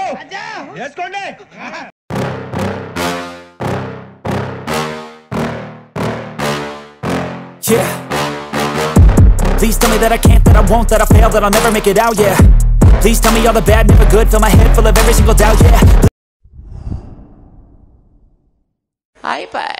వేసుకోండి Yeah. Please tell me that I can't, that I won't, that I fail, that I'll never make it out, yeah. Please tell me all the bad, never good, fill my head full of every single doubt, yeah. iPad.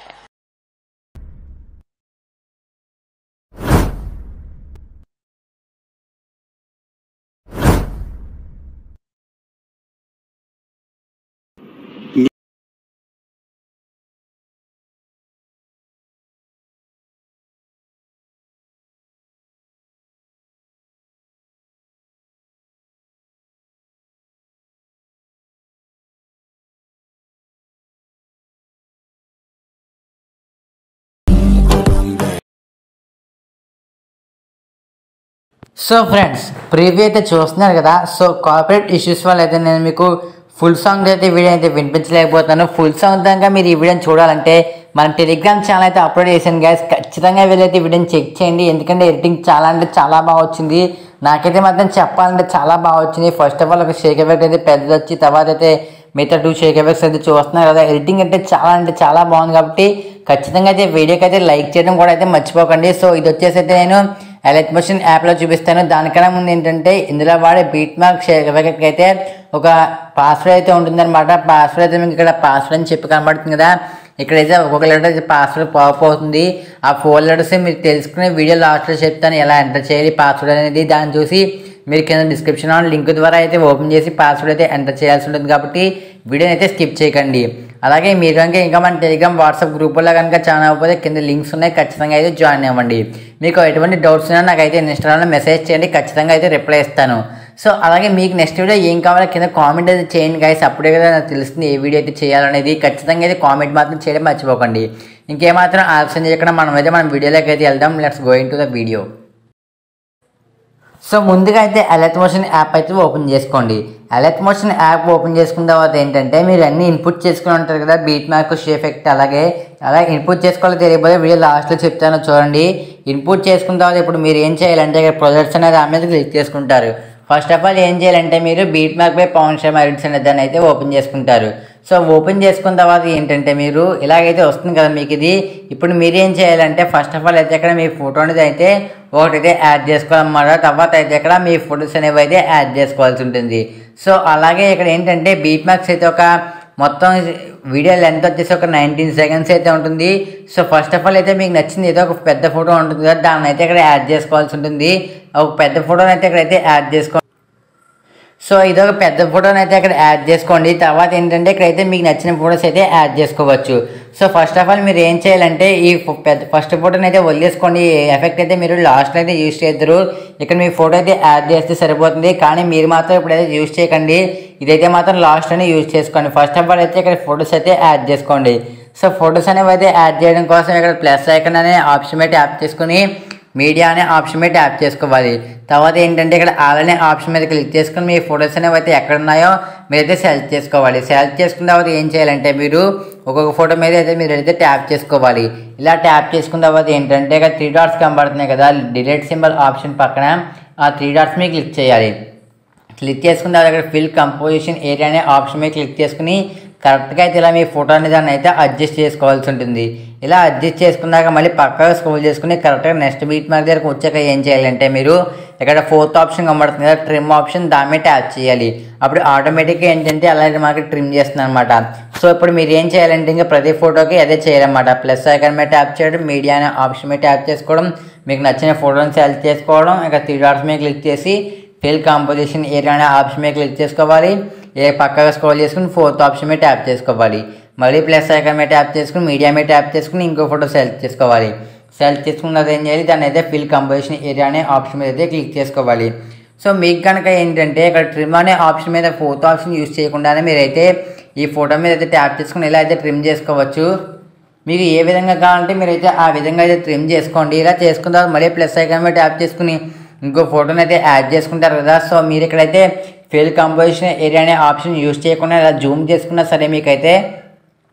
So friends preview అయితే చూస్తున్నారు కదా so corporate issues వల్ల అయితే నేను మీకు full song అయితే video అయితే వినిపించలేకపోతున్నాను full song దాకా మీరు ఈ వీడియోని చూడాలంటే మన టెలిగ్రామ్ ఛానల్ అయితే అప్లోడ్ చేశాను గైస్ ఖచ్చితంగా వీళ్ళైతే వీడియోని చెక్ చేయండి ఎందుకంటే ఎడిటింగ్ చాలా అంటే చాలా బాగా వచ్చింది నాకైతే మాత్రం చెప్పాలంటే చాలా బాగా వచ్చింది ఫస్ట్ ఆఫ్ ఆల్ ఒక షేక్ ఎఫెక్ట్ అయితే పెద్దది వచ్చి తర్వాత అయితే మిగతా టూ షేక్ ఎఫెక్ట్స్ అయితే చూస్తున్నారు కదా ఎడిటింగ్ అంటే చాలా అంటే చాలా బాగుంది కాబట్టి ఖచ్చితంగా అయితే వీడియోకి అయితే లైక్ చేయడం కూడా అయితే మర్చిపోకండి సో ఇది వచ్చేసి అయితే నేను ఎలక్ట్ మోషన్ యాప్లో చూపిస్తాను దానికన్నా ముందు ఏంటంటే ఇందులో వాడే బీట్ మార్క్ షేక్ ఎఫెక్ట్కి అయితే ఒక పాస్వర్డ్ అయితే ఉంటుందన్నమాట పాస్వర్డ్ అయితే మీకు ఇక్కడ పాస్వర్డ్ అని చెప్పి కనబడుతుంది కదా ఇక్కడైతే ఒక్కొక్క లెటర్ పాస్వర్డ్ పాప్ అవుతుంది ఆ ఫోర్ లెటర్స్ మీరు తెలుసుకునే వీడియో లాస్ట్లో చెప్తాను ఎలా ఎంటర్ చేయాలి పాస్వర్డ్ అనేది దాన్ని చూసి మీరు కింద డిస్క్రిప్షన్లో లింక్ ద్వారా అయితే ఓపెన్ చేసి పాస్వర్డ్ అయితే ఎంటర్ చేయాల్సి ఉంటుంది కాబట్టి వీడియోని అయితే స్కిప్ చేయకండి అలాగే మీరు కనుక ఇంకా మన టెలిగ్రామ్ వాట్సాప్ గ్రూపుల్లో కనుక జాయిన్ అవ్వకపోతే కింద లింక్స్ ఉన్నాయి ఖచ్చితంగా అయితే జాయిన్ అవ్వండి మీకు ఎటువంటి డౌట్స్ ఉన్నా నాకైతే ఇన్స్టాగ్రామ్లో మెసేజ్ చేయండి ఖచ్చితంగా అయితే రిప్లై ఇస్తాను సో అలాగే మీకు నెక్స్ట్ వీడియో ఏం కావాలో కింద కామెంట్ అయితే చేయండి గైస్ అప్పుడే కదా నాకు తెలుస్తుంది ఏ వీడియో అయితే చేయాలనేది ఖచ్చితంగా అయితే కామెంట్ మాత్రం చేయడం మర్చిపోకండి ఇంకేమాత్రం ఆప్షన్ చేయకుండా మనం అయితే మన వీడియోలోకి అయితే వెళ్దాం let's going to the video so ముందుగా అయితే అలర్ట్ మోషన్ యాప్ అయితే ఓపెన్ చేసుకోండి అలర్ట్ మోషన్ యాప్ ఓపెన్ చేసుకున్న తర్వాత ఏంటంటే మీరు అన్ని ఇన్పుట్ చేసుకుని ఉంటారు కదా బీట్ మార్క్ ఎఫెక్ట్ అలాగే అలా ఇన్పుట్ చేసుకోవాలో తెలియకపోతే వీడియో లాస్ట్లో చెప్తాను చూడండి ఇన్పుట్ చేసుకున్న తర్వాత ఇప్పుడు మీరు ఏం చేయాలంటే ఇక్కడ ప్రొజెక్ట్స్ అనేది దాని మీద క్లిక్ చేసుకుంటారు ఫస్ట్ ఆఫ్ ఆల్ ఏం చేయాలంటే మీరు beat mark by Pavan Sharma edits అనే దాన్ని అయితే ఓపెన్ చేసుకుంటారు సో ఓపెన్ చేసుకున్న తర్వాత ఏంటంటే మీరు ఇలాగైతే వస్తుంది కదా మీకు ఇది ఇప్పుడు మీరు ఏం చేయాలంటే ఫస్ట్ ఆఫ్ ఆల్ అయితే ఇక్కడ మీ ఫోటో అనేది అయితే ఒకటైతే యాడ్ చేసుకోవాలన్నమాట తర్వాత అయితే ఇక్కడ మీ ఫొటోస్ అనేవి అయితే యాడ్ చేసుకోవాల్సి ఉంటుంది సో అలాగే ఇక్కడ ఏంటంటే బీట్ మార్క్స్ అయితే ఒక మొత్తం వీడియో లెంత్ వచ్చేసి ఒక నైన్టీన్ సెకండ్స్ అయితే ఉంటుంది సో ఫస్ట్ ఆఫ్ ఆల్ అయితే మీకు నచ్చింది ఏదో ఒక పెద్ద ఫోటో ఉంటుంది కదా దాన్ని అయితే ఇక్కడ యాడ్ చేసుకోవాల్సి ఉంటుంది ఒక పెద్ద ఫోటోని అయితే ఇక్కడైతే యాడ్ చేసుకో సో ఇదొక పెద్ద ఫోటోని అయితే అక్కడ యాడ్ చేసుకోండి తర్వాత ఏంటంటే ఇక్కడైతే మీకు నచ్చిన ఫోటోస్ అయితే యాడ్ చేసుకోవచ్చు సో ఫస్ట్ ఆఫ్ ఆల్ మీరు ఏం చేయాలంటే ఈ ఫో- పెద్ద ఫస్ట్ ఫోటోని అయితే వదిలేసుకోండి ఎఫెక్ట్ అయితే మీరు లాస్ట్లో అయితే యూజ్ చేద్దరు ఇక్కడ మీ ఫోటో అయితే యాడ్ చేస్తే సరిపోతుంది కానీ మీరు మాత్రం ఇప్పుడైతే యూజ్ చేయకండి ఇదైతే మాత్రం లాస్ట్లోనే యూజ్ చేసుకోండి ఫస్ట్ ఆఫ్ ఆల్ అయితే ఇక్కడ ఫోటోస్ అయితే యాడ్ చేసుకోండి సో ఫోటోస్ అనేవి అయితే యాడ్ చేయడం కోసం ఇక్కడ ప్లస్ ఐకన్ అనే ఆప్షన్ అయితే యాప్ చేసుకుని మీడియా అనే ఆప్షన్ మీద ట్యాప్ చేసుకోవాలి తర్వాత ఏంటంటే ఇక్కడ ఆల్ అనే ఆప్షన్ మీద క్లిక్ చేసుకుని మీ ఫొటోస్ అనేవి అయితే ఎక్కడ ఉన్నాయో మీరైతే సెలెక్ట్ చేసుకోవాలి సెలెక్ట్ చేసుకున్న తర్వాత ఏం చేయాలంటే మీరు ఒక్కొక్క ఫోటో మీద అయితే మీరు అయితే ట్యాప్ చేసుకోవాలి ఇలా ట్యాప్ చేసుకున్న తర్వాత ఏంటంటే ఇక్కడ త్రీ డాట్స్ కనబడుతున్నాయి కదా డిలీట్ సింబల్ ఆప్షన్ పక్కన ఆ త్రీ డాట్స్ మీద క్లిక్ చేయాలి క్లిక్ చేసుకున్న తర్వాత ఇక్కడ ఫిల్ కంపోజిషన్ ఏరియా అనే ఆప్షన్ మీద క్లిక్ చేసుకుని కరెక్ట్గా అయితే ఇలా మీ ఫోటో అనే దాన్ని అయితే అడ్జస్ట్ చేసుకోవాల్సి ఉంటుంది ఇలా అడ్జస్ట్ చేసుకున్నాక మళ్ళీ పక్కగా స్క్రోల్ చేసుకుని కరెక్ట్గా నెక్స్ట్ బీట్ మార్క్ దగ్గరకు వచ్చాక ఏం చేయాలంటే మీరు ఇక్కడ ఫోర్త్ ఆప్షన్ కనబడుతుంది కదా ట్రిమ్ ఆప్షన్ దాని మీద ట్యాప్ చేయాలి అప్పుడు ఆటోమేటిక్గా ఏంటంటే అలాంటి మనకి ట్రిమ్ చేస్తుంది అనమాట సో ఇప్పుడు మీరు ఏం చేయాలంటే ఇంకా ప్రతి ఫోటోకి అదే చేయాలన్నమాట ప్లస్ ఐకాన్ మీద ట్యాప్ చేయడం మీడియా అనే ఆప్షన్ మీద ట్యాప్ చేసుకోవడం మీకు నచ్చిన ఫోటోని సెలెక్ట్ చేసుకోవడం ఇక త్రీ డాట్స్ మీద క్లిక్ చేసి ఫిల్ కాంపోజిషన్ ఏరియా అనే ఆప్షన్ మీద క్లిక్ చేసుకోవాలి ఏ పక్కగా స్క్రోల్ చేసుకుని ఫోర్త్ ఆప్షన్ మీద ట్యాప్ చేసుకోవాలి మళ్ళీ ప్లస్ ఐకాన్ మీద ట్యాప్ చేసుకుని మీడియా మీద ట్యాప్ చేసుకుని ఇంకో ఫోటో సెలెక్ట్ చేసుకోవాలి సెలెక్ట్ చేసుకున్నది ఏం చేయాలి దాన్ని అయితే ఫిల్ కంపోజిషన్ ఏరియా అనే ఆప్షన్ మీద అయితే క్లిక్ చేసుకోవాలి సో మీకు కనుక ఏంటంటే ఇక్కడ ట్రిమ్ అనే ఆప్షన్ మీద ఫోర్త్ ఆప్షన్ యూస్ చేయకుండానే మీరైతే ఈ ఫోటో మీద అయితే ట్యాప్ చేసుకుని ఇలా అయితే ట్రిమ్ చేసుకోవచ్చు మీకు ఏ విధంగా కావాలంటే మీరైతే ఆ విధంగా అయితే ట్రిమ్ చేసుకోండి ఇలా చేసుకున్న తర్వాత మళ్ళీ ప్లస్ ఐకాన్ మీద ట్యాప్ చేసుకుని ఇంకో ఫోటోని అయితే యాడ్ చేసుకుంటారు కదా సో మీరు ఇక్కడైతే ఫెయిల్ కంపోజిషన్ ఏరియా అనే ఆప్షన్ యూస్ చేయకుండా ఇలా జూమ్ చేసుకున్నా సరే మీకైతే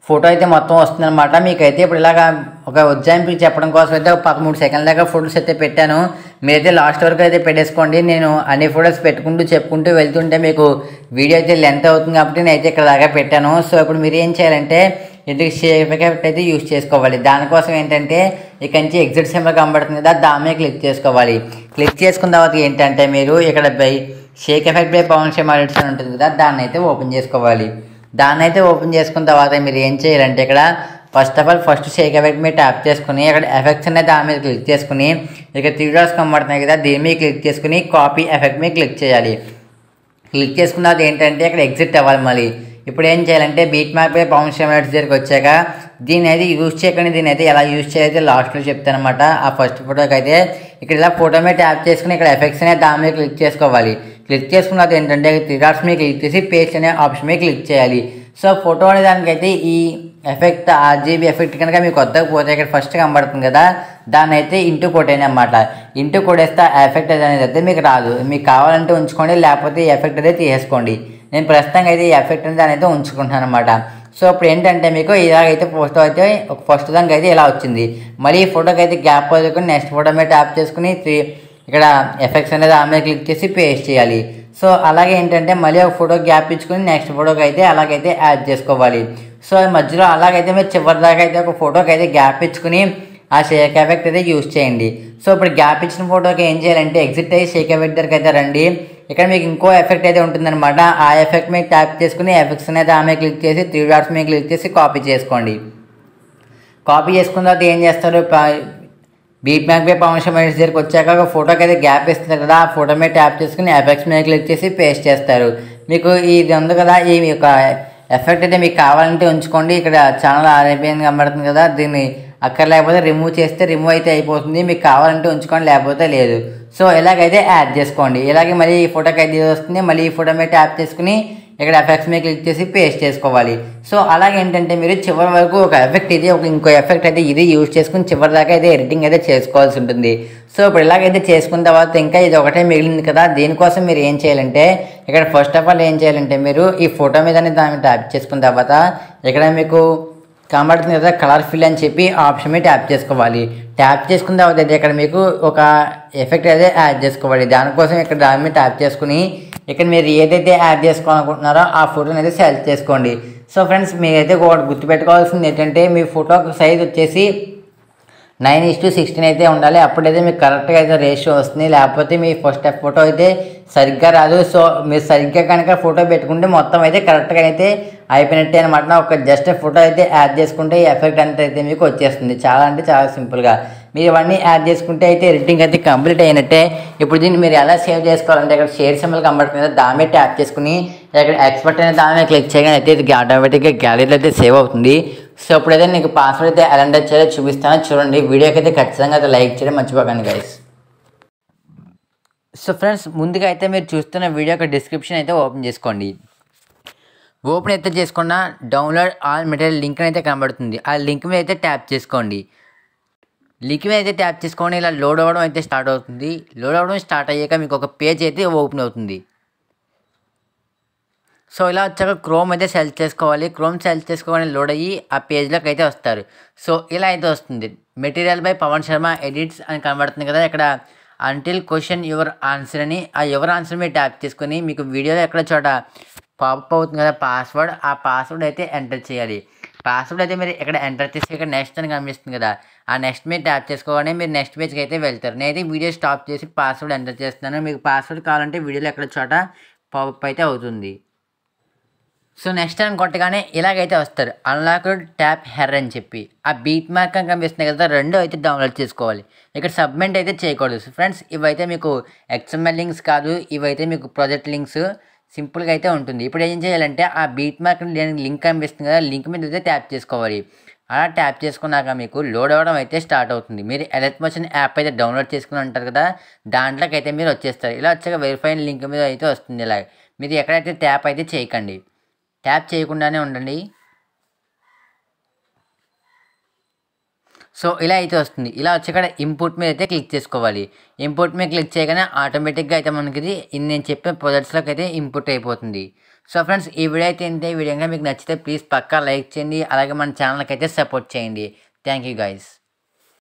ఫోటో అయితే మొత్తం వస్తుందన్నమాట మీకైతే ఇప్పుడు ఇలాగా ఒక ఉజ్జాయింపుకి చెప్పడం కోసం అయితే ఒక పదమూడు సెకండ్ల దాకా ఫొటోస్ అయితే పెట్టాను మీరైతే లాస్ట్ వరకు అయితే పెట్టేసుకోండి నేను అన్ని ఫొటోస్ పెట్టుకుంటూ చెప్పుకుంటూ వెళ్తుంటే మీకు వీడియో అయితే లెంత్ అవుతుంది కాబట్టి నేను అయితే ఇక్కడ దాకా పెట్టాను సో ఇప్పుడు మీరు ఏం చేయాలంటే ఇది షేప్ ఎఫెక్ట్ అయితే యూస్ చేసుకోవాలి దానికోసం ఏంటంటే ఇక నుంచి ఎగ్జిట్ సింబల్ కనబడుతుంది కదా దాని మీద క్లిక్ చేసుకోవాలి క్లిక్ చేసుకున్న తర్వాత ఏంటంటే మీరు ఇక్కడ by shake effect by Pavan Sharma edits అని ఉంటుంది కదా దాన్ని అయితే ఓపెన్ చేసుకోవాలి దాన్ని అయితే ఓపెన్ చేసుకున్న తర్వాత మీరు ఏం చేయాలంటే ఇక్కడ first of all first shake effect మీద ట్యాప్ చేసుకుని అక్కడ ఎఫెక్ట్స్ అనేది దాని మీద క్లిక్ చేసుకుని ఇక త్రీ డాట్స్ కనబడుతున్నాయి కదా దీని మీద క్లిక్ చేసుకుని కాపీ ఎఫెక్ట్ మీద క్లిక్ చేయాలి క్లిక్ చేసుకున్న తర్వాత ఏంటంటే ఇక్కడ ఎగ్జిట్ అవ్వాలి మళ్ళీ ఇప్పుడు ఏం చేయాలంటే beat map by Pavan Sharma దగ్గరికి వచ్చాక దీని అయితే యూజ్ చేయకండి దీని అయితే ఎలా యూజ్ చేయాలి లాస్ట్లో చెప్తాను అనమాట ఆ ఫస్ట్ ఫోటోకి అయితే ఇక్కడ ఇలా ఫోటో మీద ట్యాప్ చేసుకుని ఇక్కడ ఎఫెక్ట్స్ అనేది దాని మీద క్లిక్ చేసుకోవాలి క్లిక్ చేసుకున్న తర్వాత ఏంటంటే త్రీ డాట్స్ మీద క్లిక్ చేసి పేస్ట్ అనే ఆప్షన్ మీద క్లిక్ చేయాలి సో ఫోటో అనే దానికైతే ఈ ఎఫెక్ట్ ఆర్జీబీ ఎఫెక్ట్ కనుక మీకు వద్దకు పోతే ఇక్కడ ఫస్ట్ కనబడుతుంది కదా దాన్ని అయితే ఇంటూ కొట్టేది అనమాట ఇంటూ కొట్టేస్తే ఆ ఎఫెక్ట్ అనేది అయితే మీకు రాదు మీకు కావాలంటే ఉంచుకోండి లేకపోతే ఈ ఎఫెక్ట్ అయితే తీసేసుకోండి నేను ప్రస్తుతంగా అయితే ఈ ఎఫెక్ట్ అనేది దాని అయితే ఉంచుకుంటున్నాను అనమాట సో ఇప్పుడు ఏంటంటే మీకు ఇలాగైతే ఫోటో అయితే ఒక ఫస్ట్ దానికి అయితే ఇలా వచ్చింది మళ్ళీ ఈ ఫోటోకి అయితే గ్యాప్ వదులుకొని నెక్స్ట్ ఫోటో మీద ట్యాప్ చేసుకుని త్రీ ఇక్కడ ఎఫెక్ట్స్ అనేది ఆమె క్లిక్ చేసి పేస్ట్ చేయాలి సో అలాగే ఏంటంటే మళ్ళీ ఒక ఫోటో గ్యాప్ ఇచ్చుకుని నెక్స్ట్ ఫోటోకి అయితే అలాగైతే యాడ్ చేసుకోవాలి సో మధ్యలో అలాగైతే మీరు చివరి దాకా అయితే ఒక ఫోటోకి అయితే గ్యాప్ ఇచ్చుకుని ఆ షేక్ ఎఫెక్ట్ అయితే యూస్ చేయండి సో ఇప్పుడు గ్యాప్ ఇచ్చిన ఫోటోకి ఏం చేయాలంటే ఎగ్జిట్ అయ్యి షేక్ ఎఫెక్ట్ దగ్గరికి అయితే రండి ఇక్కడ మీకు ఇంకో ఎఫెక్ట్ అయితే ఉంటుందన్నమాట ఆ ఎఫెక్ట్ మీద ట్యాప్ చేసుకుని ఎఫెక్ట్స్ అనేది ఆమె క్లిక్ చేసి త్రీ డాట్స్ మీద క్లిక్ చేసి కాపీ చేసుకోండి కాపీ చేసుకున్న తర్వాత ఏం చేస్తారు beat map by Pavan Sharma edits దగ్గరికి వచ్చాక ఒక ఫోటోకి అయితే గ్యాప్ ఇస్తారు కదా ఆ ఫోటో మీద ట్యాప్ చేసుకుని ఎఫెక్ట్స్ మీద క్లిక్ చేసి పేస్ట్ చేస్తారు మీకు ఇది ఉంది కదా ఈ యొక్క ఎఫెక్ట్ అయితే మీకు కావాలంటే ఉంచుకోండి ఇక్కడ ఛానల్ ఆర్ఐపిఎన్ కనబడుతుంది కదా దీన్ని అక్కడ లేకపోతే రిమూవ్ చేస్తే రిమూవ్ అయితే అయిపోతుంది మీకు కావాలంటే ఉంచుకోండి లేకపోతే లేదు సో ఇలాగైతే యాడ్ చేసుకోండి ఇలాగే మళ్ళీ ఈ ఫోటోకి అయితే ఇది వస్తుంది మళ్ళీ ఈ ఫోటో మీద ట్యాప్ చేసుకుని ఇక్కడ ఎఫెక్ట్స్ మీద క్లిక్ చేసి పేస్ట్ చేసుకోవాలి సో అలాగే ఏంటంటే మీరు చివరి వరకు ఒక ఎఫెక్ట్ ఇది ఒక ఇంకో ఎఫెక్ట్ అయితే ఇది యూజ్ చేసుకుని చివరి దాకా అయితే ఎడిటింగ్ అయితే చేసుకోవాల్సి ఉంటుంది సో ఇప్పుడు ఇలాగైతే చేసుకున్న తర్వాత ఇంకా ఇది ఒకటే మిగిలింది కదా దీనికోసం మీరు ఏం చేయాలంటే ఇక్కడ ఫస్ట్ ఆఫ్ ఆల్ ఏం చేయాలంటే మీరు ఈ ఫోటో మీద దాన్ని ట్యాప్ చేసుకున్న తర్వాత ఇక్కడ మీకు కనబడుతుంది కదా కలర్ ఫిల్ అని చెప్పి ఆప్షన్ మీద ట్యాప్ చేసుకోవాలి ట్యాప్ చేసుకున్న తర్వాత అయితే ఇక్కడ మీకు ఒక ఎఫెక్ట్ అయితే యాడ్ చేసుకోవాలి దానికోసం ఇక్కడ దాని మీద ట్యాప్ చేసుకుని ఇక్కడ మీరు ఏదైతే యాడ్ చేసుకోవాలనుకుంటున్నారో ఆ ఫోటోని అయితే సెలెక్ట్ చేసుకోండి సో ఫ్రెండ్స్ మీరైతే ఒకటి గుర్తుపెట్టుకోవాల్సింది ఏంటంటే మీ ఫోటో సైజ్ వచ్చేసి నైన్ ఇస్ టు సిక్స్టీన్ అయితే ఉండాలి అప్పుడైతే మీకు కరెక్ట్గా అయితే రేషియో వస్తుంది లేకపోతే మీ ఫస్ట్ ఫోటో అయితే సరిగ్గా రాదు సో మీరు సరిగ్గా కనుక ఫోటో పెట్టుకుంటే మొత్తం అయితే కరెక్ట్గా అయితే అయిపోయినట్టే అనమాట ఒక జస్ట్ ఫోటో అయితే యాడ్ చేసుకుంటే ఈ ఎఫెక్ట్ అంతా అయితే మీకు వచ్చేస్తుంది చాలా అంటే చాలా సింపుల్గా మీరు ఇవన్నీ యాడ్ చేసుకుంటే అయితే ఎడిటింగ్ అయితే కంప్లీట్ అయినట్టే ఇప్పుడు దీన్ని మీరు ఎలా సేవ్ చేసుకోవాలంటే ఇక్కడ షేర్ సింబల్ కనబడుతుంది కదా దాని మీద ట్యాప్ చేసుకుని ఇక్కడ ఎక్స్పర్ట్ అనే దాని మీద క్లిక్ చేయగానే అయితే ఇది ఆటోమేటిక్గా గ్యాలరీలో అయితే సేవ్ అవుతుంది సో ఇప్పుడైతే నీకు పాస్వర్డ్ అయితే ఎలా ఎంటర్ చేయాలో చూపిస్తాను చూడండి వీడియోకి అయితే ఖచ్చితంగా అయితే లైక్ చేయడం మర్చిపోకండి గైస్ సో ఫ్రెండ్స్ ముందుగా అయితే మీరు చూస్తున్న వీడియో యొక్క డిస్క్రిప్షన్ అయితే ఓపెన్ చేసుకోండి ఓపెన్ అయితే చేసుకున్న డౌన్లోడ్ ఆల్ మెటీరియల్ లింక్ అయితే కనబడుతుంది ఆ లింక్ మీద అయితే ట్యాప్ చేసుకోండి లింక్ మీద అయితే ట్యాప్ చేసుకోండి ఇలా లోడ్ అవ్వడం అయితే స్టార్ట్ అవుతుంది లోడ్ అవ్వడం స్టార్ట్ అయ్యాక మీకు ఒక పేజ్ అయితే ఓపెన్ అవుతుంది సో ఇలా వచ్చాక క్రోమ్ అయితే సెలెక్ట్ చేసుకోవాలి క్రోమ్ సెలెక్ట్ చేసుకోవాలి లోడ్ అయ్యి ఆ పేజ్లోకి అయితే వస్తారు సో ఇలా అయితే వస్తుంది material by Pavan Sharma edits అని కనబడుతుంది కదా ఇక్కడ అంటిల్ క్వశ్చన్ యువర్ ఆన్సర్ అని ఆ యువర్ ఆన్సర్ మీద ట్యాప్ చేసుకొని మీకు వీడియోలో ఎక్కడ చోట పాప్ అవుతుంది కదా పాస్వర్డ్ ఆ పాస్వర్డ్ అయితే ఎంటర్ చేయాలి పాస్వర్డ్ అయితే మీరు ఇక్కడ ఎంటర్ చేసి ఇక్కడ నెక్స్ట్ అని కనిపిస్తుంది కదా ఆ నెక్స్ట్ మీద ట్యాప్ చేసుకోగానే మీరు నెక్స్ట్ పేజ్కి అయితే వెళ్తారు నేనైతే వీడియో స్టాప్ చేసి పాస్వర్డ్ ఎంటర్ చేస్తున్నాను మీకు పాస్వర్డ్ కావాలంటే వీడియోలో ఎక్కడ చోట పాప్ అయితే అవుతుంది సో నెక్స్ట్ టైం కొట్టగానే ఇలాగైతే వస్తారు అన్లాక్డ్ ట్యాప్ హెర్ అని చెప్పి ఆ బీట్ మార్క్ అని కనిపిస్తుంది కదా రెండు అయితే డౌన్లోడ్ చేసుకోవాలి ఇక్కడ సబ్మిట్ అయితే చేయకూడదు ఫ్రెండ్స్ ఇవైతే మీకు ఎక్స్ఎంఎల్ లింక్స్ కాదు ఇవైతే మీకు ప్రాజెక్ట్ లింక్స్ సింపుల్గా అయితే ఉంటుంది ఇప్పుడు ఏం చేయాలంటే ఆ బీట్ మార్క్ లింక్ కనిపిస్తుంది కదా లింక్ మీద అయితే ట్యాప్ చేసుకోవాలి అలా ట్యాప్ చేసుకున్నాక మీకు లోడ్ అవ్వడం అయితే స్టార్ట్ అవుతుంది మీరు ఎలర్ట్ మోషన్ యాప్ అయితే డౌన్లోడ్ చేసుకుని ఉంటారు కదా దాంట్లోకి అయితే మీరు వచ్చేస్తారు ఇలా వచ్చాక వెరిఫైన్ లింక్ మీద అయితే వస్తుంది ఇలా మీరు ఎక్కడైతే ట్యాప్ అయితే చేయకండి ట్యాప్ చేయకుండానే ఉండండి సో ఇలా అయితే వస్తుంది ఇలా వచ్చి ఇక్కడ ఇంపుట్ మీద అయితే క్లిక్ చేసుకోవాలి ఇంపుట్ మీద క్లిక్ చేయగానే ఆటోమేటిక్గా అయితే మనకి ఇది ఇన్ని నేను చెప్పే ప్రొడక్ట్స్లోకి అయితే ఇంపుట్ అయిపోతుంది సో ఫ్రెండ్స్ ఈ వీడియో అయితే ఏంటి ఈ వీడియో కనుక మీకు నచ్చితే ప్లీజ్ పక్కా లైక్ చేయండి అలాగే మన ఛానల్కి అయితే సపోర్ట్ చేయండి థ్యాంక్ యూ గైస్